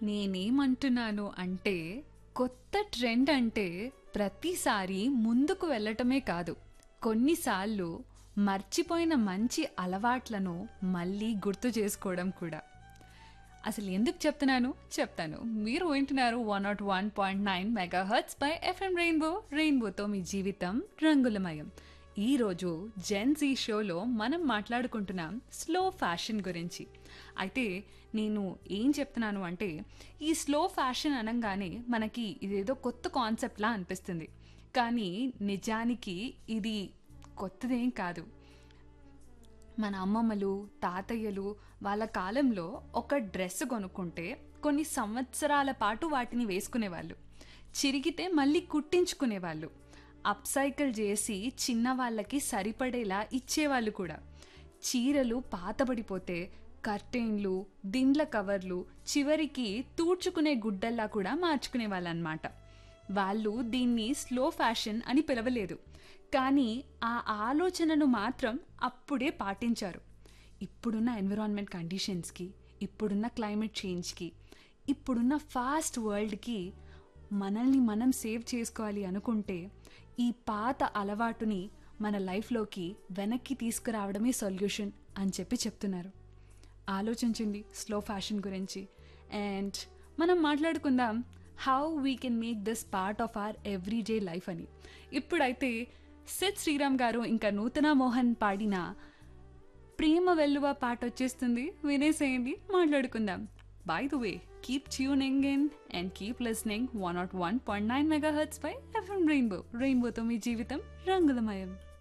నేనేమంటున్నాను అంటే కొత్త ట్రెండ్ అంటే ప్రతిసారి ముందుకు వెళ్ళటమే కాదు కొన్నిసార్లు మర్చిపోయిన మంచి అలవాట్లను మళ్ళీ గుర్తు చేసుకోవడం కూడా అసలు ఎందుకు చెప్తున్నాను చెప్తాను మీరు వింటున్నారు one nought one point nine megahertz by FM Rainbow రెయిన్బోతో మీ జీవితం రంగులమయం ఈరోజు జెన్జీ షోలో మనం మాట్లాడుకుంటున్నాం స్లో ఫ్యాషన్ గురించి అయితే నేను ఏం చెప్తున్నాను అంటే ఈ స్లో ఫ్యాషన్ అనగానే మనకి ఇదేదో కొత్త కాన్సెప్ట్లా అనిపిస్తుంది కానీ నిజానికి ఇది కొత్తదేం కాదు మన అమ్మమ్మలు తాతయ్యలు వాళ్ళ కాలంలో ఒక డ్రెస్ కొనుక్కుంటే కొన్ని సంవత్సరాల పాటు వాటిని వేసుకునేవాళ్ళు చిరిగితే మళ్ళీ కుట్టించుకునేవాళ్ళు అప్సైకిల్ చేసి చిన్న వాళ్ళకి సరిపడేలా ఇచ్చేవాళ్ళు కూడా చీరలు పాతబడిపోతే కర్టెన్లు దిండ్ల కవర్లు చివరికి తూడ్చుకునే గుడ్డల్లా కూడా మార్చుకునే వాళ్ళనమాట వాళ్ళు దీన్ని స్లో ఫ్యాషన్ అని పిలవలేదు కానీ ఆ ఆలోచనను మాత్రం అప్పుడే పాటించారు ఇప్పుడున్న ఎన్విరాన్మెంట్ కండిషన్స్కి ఇప్పుడున్న క్లైమేట్ చేంజ్కి ఇప్పుడున్న ఫాస్ట్ వరల్డ్కి మనల్ని మనం సేవ్ చేసుకోవాలి అనుకుంటే ఈ పాత అలవాటుని మన లైఫ్లోకి వెనక్కి తీసుకురావడమే సొల్యూషన్ అని చెప్పి చెప్తున్నారు ఆలోచించండి స్లో ఫ్యాషన్ గురించి అండ్ మనం మాట్లాడుకుందాం how we can make this part of our everyday life అని ఇప్పుడైతే సిద్ శ్రీరామ్ గారు ఇంకా నూతన మోహన్ పాడిన ప్రేమ వెల్లువ పాట వచ్చేస్తుంది వినేసేయండి మాట్లాడుకుందాం by the way keep tuning in and keep listening one nought one point nine megahertz by FM Rainbow రెయిన్బోతో మీ జీవితం రంగులమయం